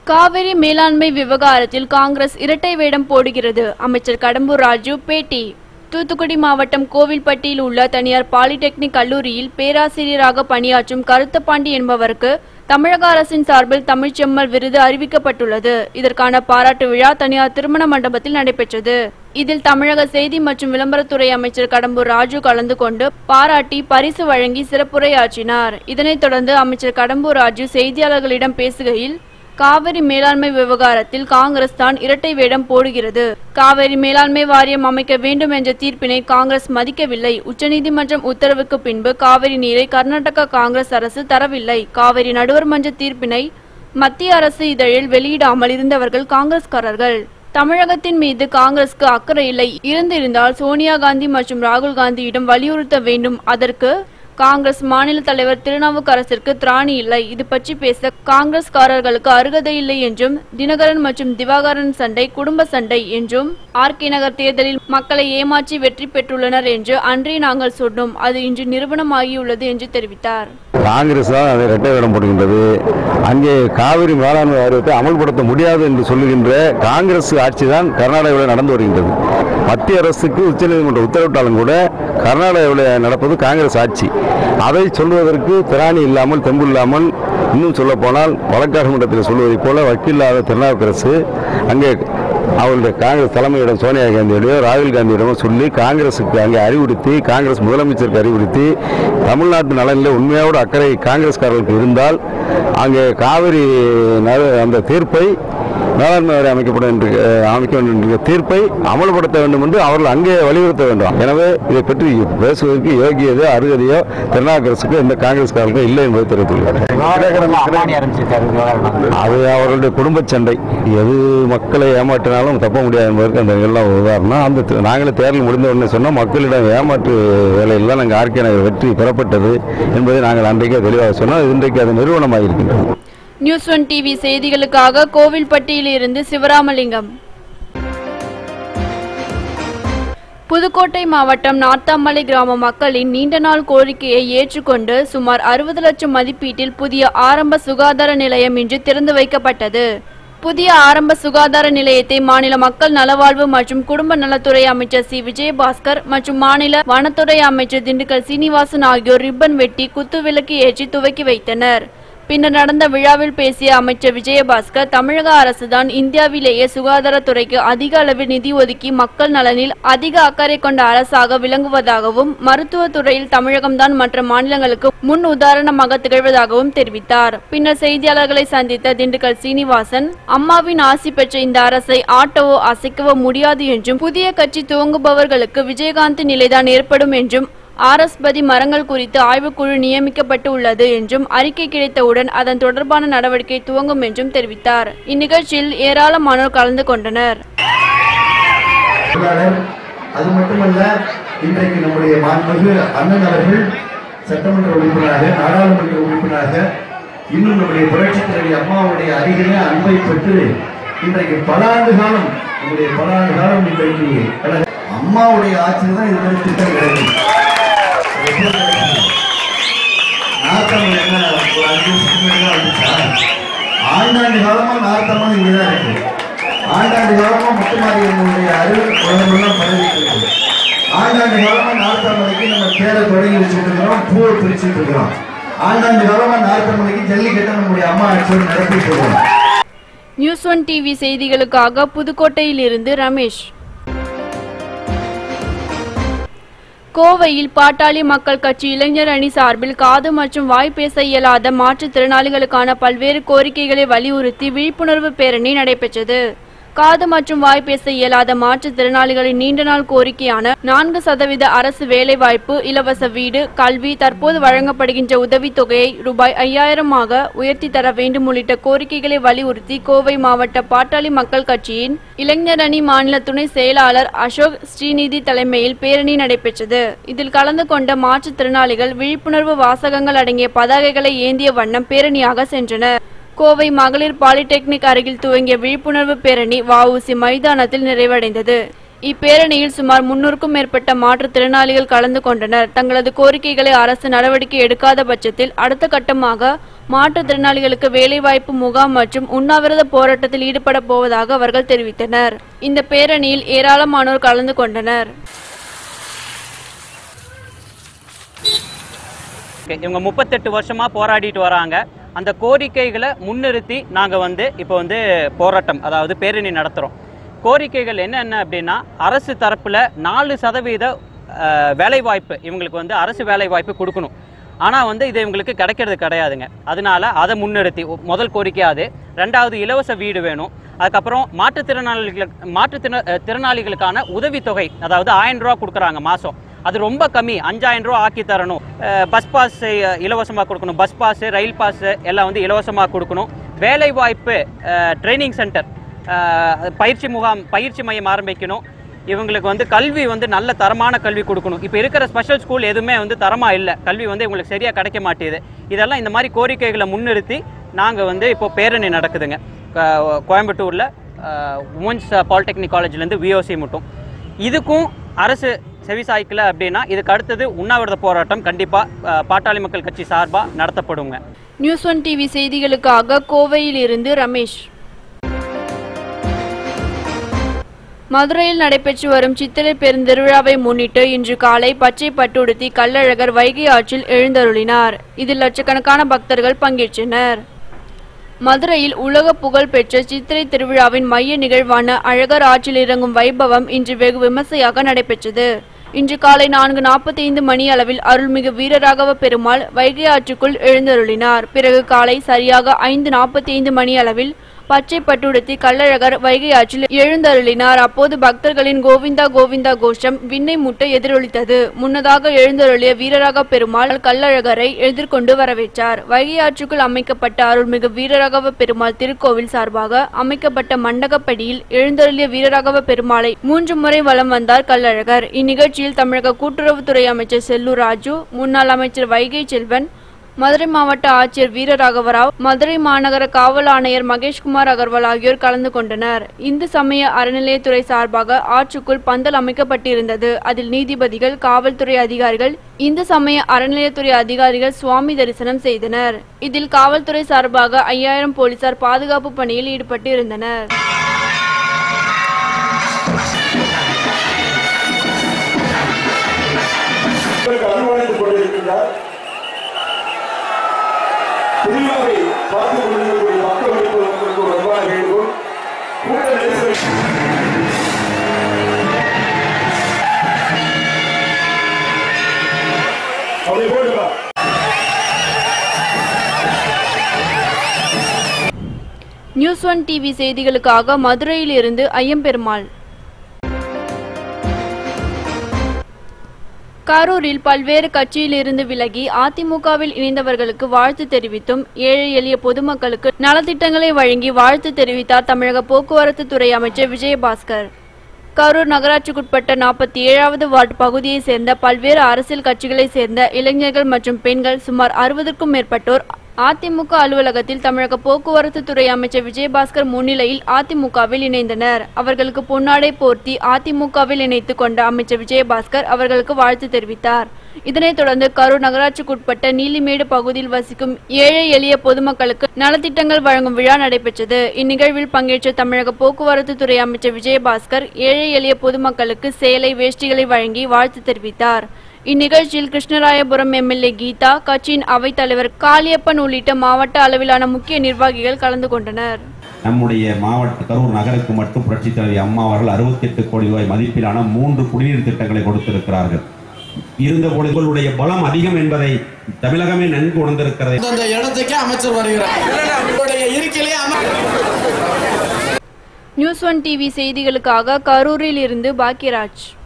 காவிரி மேலாண்மை விவகாரத்தில் காங்கிரஸ் இரட்டை வேடம் போடுகிறது அமைச்சர் கடம்பூர் ராஜு பேட்டி தூத்துக்குடி மாவட்டம் கோவில்பட்டியில் உள்ள தனியார் பாலிடெக்னிக் கல்லூரியில் பேராசிரியராக பணியாற்றும் கருத்தப்பாண்டி என்பவருக்கு தமிழக அரசின் சார்பில் தமிழ்ச்செம்மல் விருது அறிவிக்கப்பட்டுள்ளது இதற்கான பாராட்டு விழா தனியார் திருமண மண்டபத்தில் நடைபெற்றது இதில் தமிழக செய்தி மற்றும் விளம்பரத்துறை அமைச்சர் கடம்பூர் ராஜு கலந்து கொண்டு பாராட்டி பரிசு வழங்கி சிறப்புரையாற்றினார் இதனைத் தொடர்ந்து அமைச்சர் கடம்பூர் ராஜு செய்தியாளர்களிடம் பேசுகையில் காவிரி மேலாண்மை விவகாரத்தில் காங்கிரஸ் தான் இரட்டை வேடம் போடுகிறது காவிரி மேலாண்மை வாரியம் அமைக்க வேண்டும் என்ற தீர்ப்பினை காங்கிரஸ் மதிக்கவில்லை உச்சநீதிமன்றம் உத்தரவுக்கு பின்பு காவிரி நீரை கர்நாடக காங்கிரஸ் அரசு தரவில்லை காவிரி நடுவர் மன்ற தீர்ப்பினை மத்திய அரசு இதழில் வெளியிடாமல் இருந்தவர்கள் காங்கிரஸ்காரர்கள் தமிழகத்தின் மீது காங்கிரஸ்க்கு அக்கறை இல்லை இருந்திருந்தால் சோனியா காந்தி மற்றும் ராகுல் காந்தியிடம் வலியுறுத்த வேண்டும் அதற்கு காங்கிரஸ் மாநில தலைவர் திருநாவுக்கரசிற்கு திராணி இல்லை இது பற்றி பேச காங்கிரஸ்காரர்களுக்கு அருகதை இல்லை என்றும் தினகரன் மற்றும் திவாகரன் சண்டை குடும்ப சண்டை என்றும் ஆர்கே நகர் தேர்தலில் மக்களை ஏமாற்றி வெற்றி பெற்றுள்ளனர் என்று அன்றே நாங்கள் சொன்னோம் அது இன்று நிறுவனமாகியுள்ளது என்று தெரிவித்தார் காங்கிரஸ் தான் அதை இரட்டை வேடம் போடுகின்றது அங்கே காவிரி மேலாண்மை வாரியத்தை அமல்படுத்த முடியாது என்று சொல்லுகின்ற காங்கிரஸ் ஆட்சி தான் கர்நாடகாவில் நடந்து வருகின்றது மத்திய அரசுக்கு உச்சநீதிமன்றம் உத்தரவிட்டாலும் கூட கர்நாடகாவில் நடப்பது காங்கிரஸ் ஆட்சி அதை சொல்வதற்கு திராணி இல்லாமல் தெம்பு இல்லாமல் இன்னும் சொல்ல போனால் வழக்காடு மன்றத்தில் சொல்வதைப் போல வக்கீலாத திருநாவுக்கரசு அங்கே அவருடைய காங்கிரஸ் தலைமையிடம் சோனியா காந்தியிடையோ ராகுல் காந்தியிடமோ சொல்லி காங்கிரசுக்கு அங்கே அறிவுறுத்தி காங்கிரஸ் முதலமைச்சருக்கு அறிவுறுத்தி தமிழ்நாட்டு நலனில் உண்மையோடு அக்கறை காங்கிரஸ்காரர்களுக்கு இருந்தால் அங்கே காவிரி நடு- அந்த தீர்ப்பை மேலாண்மை வாரியம் அமைக்கப்படும் என்று அஹ், அமைக்க வேண்டும் என்ற தீர்ப்பை அமல்படுத்த வேண்டும் என்று அவர்கள் அங்கே வலியுறுத்த வேண்டும் எனவே இதை பற்றி பேசுவதற்கு யோகியதோ அருகதையோ திருநாவுக்கரசுக்கு எந்த காங்கிரஸ்காரர்களுக்கும் இல்லை என்பதை தெரிவித்துள்ளனர் அம்பானி ஆரம்பிச்சிருக்காரு விவகாரம் அது அவர்களுடைய குடும்ப சண்டை எது மக்களை ஏமாற்றினாலும் தப்ப முடியாது என்பதற்கு அந்த எல்லாம் உதாரணம் அந்த த- நாங்களே தேர்தல் முடிந்த உடனே சொன்னோம் மக்களிடம் ஏமாற்று வேலையில் தான் நாங்கள் ஆர்கே நகர் வெற்றி பெறப்பட்டது என்பதை நாங்கள் அன்றைக்கே தெளிவாக சொன்னோம் இன்றைக்கு அது நிறுவனமாக இருக்கின்றது நியூஸ் ஒன் டிவி செய்திகளுக்காக கோவில்பட்டியிலிருந்து சிவராமலிங்கம் புதுக்கோட்டை மாவட்டம் நாத்தாமலை கிராம மக்களின் நீண்ட நாள் கோரிக்கையை ஏற்றுக்கொண்டு சுமார் அறுபது லட்சம் மதிப்பீட்டில் புதிய ஆரம்ப சுகாதார நிலையம் இன்று திறந்து வைக்கப்பட்டது புதிய ஆரம்ப சுகாதார நிலையத்தை மாநில மக்கள் நலவாழ்வு மற்றும் குடும்ப நலத்துறை அமைச்சர் சி விஜயபாஸ்கர் மற்றும் மாநில வனத்துறை அமைச்சர் திண்டுக்கல் சீனிவாசன் ஆகியோர் ரிப்பன் வெட்டி குத்துவிளக்கு ஏற்றி துவக்கி வைத்தனர் பின்னர் நடந்த விழாவில் பேசிய அமைச்சர் விஜயபாஸ்கர் தமிழக அரசுதான் இந்தியாவிலேயே சுகாதாரத்துறைக்கு அதிக அளவில் நிதி ஒதுக்கி மக்கள் நலனில் அதிக அக்கறை கொண்ட அரசாக விளங்குவதாகவும் மருத்துவத்துறையில் தமிழகம்தான் மற்ற மாநிலங்களுக்கு முன் உதாரணமாக திகழ்வதாகவும் தெரிவித்தார் பின்னர் செய்தியாளர்களை சந்தித்த திண்டுக்கல் சீனிவாசன் அம்மாவின் ஆசி பெற்ற இந்த அரசை ஆட்டவோ அசைக்கவோ முடியாது என்றும் புதிய கட்சி துவங்குபவர்களுக்கு விஜயகாந்த் நிலைதான் ஏற்படும் என்றும் ஆர்எஸ்பதி மரங்கள் குறித்து ஆய்வுக்குழு நியமிக்கப்பட்டு உள்ளது என்றும் அறிக்கை கிடைத்தவுடன் அதன் தொடர்பான நடவடிக்கை துவங்கும் என்றும் தெரிவித்தார் இந்நிகழ்ச்சியில் ஏராளமானோர் கலந்து கொண்டனர் செயலாளர் அது மட்டுமல்ல இன்றைக்கு நம்முடைய மாண்புமிகு அண்ணன் அவர்கள் சட்டமன்ற உறுப்பினராக நாடாளுமன்ற உறுப்பினராக இன்னும் நம்முடைய புரட்சித் தலைவி அம்மாவுடைய அருகிலே அன்பை பெற்று இன்றைக்கு பல ஆண்டு காலம் நம்முடைய பல ஆண்டு காலம் இன்றைக்கு கழக- அம்மாவுடைய ஆட்சியில் தான் இது மாதிரி திட்டம் கிடைக்கும் நார்த்தம்மன் என்ன ஒரு அஞ்சு வருஷத்துக்கு முன்னாடி தான் வந்துச்சா ஆண்டாண்டு காலமா நார்த்தம்மன் இங்கே தான் இருக்கு ஆண்டாண்டு காலமா முத்துமாரியம்மனுடைய அருள் உலகமெல்லாம் பரவிட்டு இருக்கு ஆண்டாண்டு காலமா நார்த்தம்மனுக்கு நம்ம தேரை தொடங்கி வச்சுட்டு இருக்கிறோம் பூவை பிரிச்சுட்டு இருக்கிறோம் ஆண்டாண்டு காலமா நார்த்தம்மனுக்கு ஜல்லிக்கட்டை நம்முடைய அம்மா ஆட்சியோடு நடத்திட்டு இருக்கோம் நியூஸ் ஒன் டிவி செய்திகளுக்காக புதுக்கோட்டையிலிருந்து ரமேஷ் கோவையில் பாட்டாளி மக்கள் கட்சி இளைஞர் அணி சார்பில் காது மற்றும் வாய் பேச இயலாத மாற்றுத்திறனாளிகளுக்கான பல்வேறு கோரிக்கைகளை வலியுறுத்தி விழிப்புணர்வு பேரணி நடைபெற்றது காது மற்றும் வாய் பேச இயலாத மாற்றுத்திறனாளிகளின் நீண்ட நாள் கோரிக்கையான நான்கு சதவீத அரசு வேலைவாய்ப்பு இலவச வீடு கல்வி தற்போது வழங்கப்படுகின்ற உதவித்தொகையை ரூபாய் ஐயாயிரமாக உயர்த்தி தர வேண்டும் உள்ளிட்ட கோரிக்கைகளை வலியுறுத்தி கோவை மாவட்ட பாட்டாளி மக்கள் கட்சியின் இளைஞர் அணி மாநில துணை செயலாளர் அசோக் ஸ்ரீநிதி தலைமையில் பேரணி நடைபெற்றது இதில் கலந்து கொண்ட மாற்றுத்திறனாளிகள் விழிப்புணர்வு வாசகங்கள் அடங்கிய பதாகைகளை ஏந்திய வண்ணம் பேரணியாக சென்றனர் கோவை மகளிர் பாலிடெக்னிக் அருகில் துவங்கிய விழிப்புணர்வு பேரணி வஉசி மைதானத்தில் நிறைவடைந்தது இப்பேரணியில் சுமார் முன்னூறுக்கும் மேற்பட்ட மாற்றுத்திறனாளிகள் கலந்து கொண்டனர் தங்களது கோரிக்கைகளை அரசு நடவடிக்கை எடுக்காத பட்சத்தில் அடுத்த கட்டமாக மாற்றுத்திறனாளிகளுக்கு வேலைவாய்ப்பு முகாம் மற்றும் உண்ணாவிரத போராட்டத்தில் ஈடுபட போவதாக அவர்கள் தெரிவித்தனர் இந்த பேரணியில் ஏராளமானோர் கலந்து கொண்டனர் Okay, இவங்க முப்பத்தெட்டு வருஷமா போராடிட்டு வராங்க அந்த கோரிக்கைகளை முன்னிறுத்தி நாங்கள் வந்து இப்போ வந்து போராட்டம் அதாவது பேரணி நடத்துகிறோம் கோரிக்கைகள் என்னென்ன அப்படின்னா அரசு தரப்பில் நாலு சதவீத அஹ், வேலைவாய்ப்பு இவங்களுக்கு வந்து அரசு வேலைவாய்ப்பு கொடுக்கணும் ஆனால் வந்து இது இவங்களுக்கு கிடைக்கிறது கிடையாதுங்க அதனால அதை முன்னிறுத்தி ஒ- முதல் கோரிக்கை அது ரெண்டாவது இலவச வீடு வேணும் அதுக்கப்புறம் மாற்றுத்திறனாளிகளுக்கு மாற்றுத்திற அஹ், திறனாளிகளுக்கான உதவித்தொகை அதாவது ஆயிரம் ரூபா கொடுக்குறாங்க மாதம் அது ரொம்ப கம்மி அஞ்சாயிரம் ரூபா ஆக்கி தரணும் அஹ் பஸ் பாஸ் இலவசமாக கொடுக்கணும் பஸ் பாஸ் ரயில் பாஸ் எல்லாம் வந்து இலவசமாக கொடுக்கணும் வேலை வாய்ப்பு ட்ரைனிங் சென்டர் பயிற்சி முகாம் பயிற்சி மையம் ஆரம்பிக்கணும் இவங்களுக்கு வந்து கல்வி வந்து நல்ல தரமான கல்வி கொடுக்கணும் இப்போ இருக்கிற ஸ்பெஷல் ஸ்கூல் எதுவுமே வந்து தரமாக இல்லை கல்வி வந்து இவங்களுக்கு சரியாக கிடைக்க மாட்டேது இதெல்லாம் இந்த மாதிரி கோரிக்கைகளை முன்னிறுத்தி நாங்கள் வந்து இப்போ பேரணி நடக்குதுங்க க- கோயம்புத்தூரில் உமன்ஸ் பாலிடெக்னிக் காலேஜ்லேருந்து விஓசி மட்டும் இதுக்கும் அரசு செவிசாய்க்கல அப்படின்னா இதுக்கு அடுத்தது உண்ணாவிரத போராட்டம் கண்டிப்பாக பாட்டாளி மக்கள் கட்சி சார்பாக நடத்தப்படுங்க நியூஸ் ஒன் டிவி செய்திகளுக்காக கோவையில் இருந்து ரமேஷ் மதுரையில் நடைபெற்று வரும் சித்திரை பெருந்திருவிழாவை முன்னிட்டு இன்று காலை பச்சை பட்டுடுத்தி கள்ளழகர் வைகை ஆற்றில் எழுந்தருளினார் இதில் லட்சக்கணக்கான பக்தர்கள் பங்கேற்றனர் மதுரையில் உலக புகழ் பெற்ற சித்திரை திருவிழாவின் மைய நிகழ்வான அழகர் ஆற்றில் இறங்கும் வைபவம் இன்று வெகு விமர்சையாக நடைபெற்றது இன்று காலை நான்கு நாற்பத்தி ஐந்து மணி அளவில் அருள்மிகு வீரராகவ பெருமாள் வைகை ஆற்றுக்குள் எழுந்தருளினார் பிறகு காலை சரியாக ஐந்து நாற்பத்தி ஐந்து மணி அளவில் பச்சை பட்டுடுத்தி கள்ளழகர் வைகை ஆற்றில் எழுந்தருளினார் அப்போது பக்தர்களின் கோவிந்தா கோவிந்தா கோஷம் விண்ணை முட்ட எதிரொலித்தது முன்னதாக எழுந்தருளிய வீரராக பெருமாள் கள்ளழகரை எதிர்கொண்டு வரவேற்றார் வைகை ஆற்றுக்குள் அமைக்கப்பட்ட அருள்மிகு வீரராகவ பெருமாள் திருக்கோவில் சார்பாக அமைக்கப்பட்ட மண்டகப்படியில் எழுந்தருளிய வீரராகவ பெருமாளை மூன்று முறை வலம் வந்தார் கள்ளழகர் இந்நிகழ்ச்சியில் தமிழக கூட்டுறவுத்துறை அமைச்சர் செல்லூர் ராஜு முன்னாள் அமைச்சர் வைகை செல்வன் மதுரை மாவட்ட ஆட்சியர் வீரராகவராவ் மதுரை மாநகர காவல் ஆணையர் மகேஷ்குமார் அகர்வால் ஆகியோர் கலந்து கொண்டனர் இந்து சமய அறநிலையத்துறை சார்பாக ஆற்றுக்குள் பந்தல் அமைக்கப்பட்டிருந்தது அதில் நீதிபதிகள் காவல்துறை அதிகாரிகள் இந்து சமய அறநிலையத்துறை அதிகாரிகள் சுவாமி தரிசனம் செய்தனர் இதில் காவல்துறை சார்பாக ஐயாயிரம் போலீசார் பாதுகாப்பு பணியில் ஈடுபட்டு இருந்தனர் உங்களுக்கு அனுமதித்துக் கொண்டிருக்கின்றார் திருவிழாவை பார்த்துக் கொண்டிருக்கக்கூடிய மக்களுக்கு உங்களுக்கு ஒரு அன்பான வேண்டுகோள் கூட்ட நெரிசல் அப்படி போட்டுக்கலாம் நியூஸ் ஒன் டிவி செய்திகளுக்காக மதுரையில் இருந்து ஐயம்பெருமாள் கரூரில் பல்வேறு கட்சியிலிருந்து விலகி அதிமுகவில் இணைந்தவர்களுக்கு வாழ்த்து தெரிவித்தும் ஏழை எளிய பொதுமக்களுக்கு நலத்திட்டங்களை வழங்கி வாழ்த்து தெரிவித்தார் தமிழக போக்குவரத்து துறை அமைச்சர் விஜயபாஸ்கர் கரூர் நகராட்சிக்குட்பட்ட நாற்பத்தி ஏழாவது வார்டு பகுதியைச் சேர்ந்த பல்வேறு அரசியல் கட்சிகளைச் சேர்ந்த இளைஞர்கள் மற்றும் பெண்கள் சுமார் அறுபதுக்கும் மேற்பட்டோர் அதிமுக அலுவலகத்தில் தமிழக போக்குவரத்து துறை அமைச்சர் விஜயபாஸ்கர் முன்னிலையில் அதிமுகவில் இணைந்தனர் அவர்களுக்கு பொன்னாடை போர்த்தி அதிமுகவில் இணைத்துக் கொண்ட அமைச்சர் விஜயபாஸ்கர் அவர்களுக்கு வாழ்த்து தெரிவித்தார் இதனைத் தொடர்ந்து கரூர் நகராட்சிக்குட்பட்ட நீலிமேடு பகுதியில் வசிக்கும் ஏழை எளிய பொதுமக்களுக்கு நலத்திட்டங்கள் வழங்கும் விழா நடைபெற்றது இந்நிகழ்வில் பங்கேற்ற தமிழக போக்குவரத்து துறை அமைச்சர் விஜயபாஸ்கர் ஏழை எளிய பொதுமக்களுக்கு சேலை வேஷ்டிகளை வழங்கி வாழ்த்து தெரிவித்தார் இந்நிகழ்ச்சியில் கிருஷ்ணராயபுரம் எம்எல்ஏ கீதா கட்சியின் அவைத் தலைவர் காளியப்பன் உள்ளிட்ட மாவட்ட அளவிலான முக்கிய நிர்வாகிகள் கலந்து கொண்டனர் நம்முடைய மாவட்ட கரூர் நகருக்கு மட்டும் புரட்சித் தலைவி அம்மா அவர்கள் 68 கோடி ரூபாய் மதிப்பிலான மூன்று குடிநீர் திட்டங்களை கொடுத்திருக்கிறார்கள் இருந்த பொழுதுகளுடைய பலம் அதிகம் என்பதை தமிழகமே நன்கு உணர்ந்திருக்கிறது அந்த இடத்துக்கு அமைச்சர் வருகிறார் உங்களுடைய இருக்கையிலே அமர் நியூஸ் ஒன் டிவி செய்திகளுக்காக கரூரில் இருந்து பாக்கியராஜ்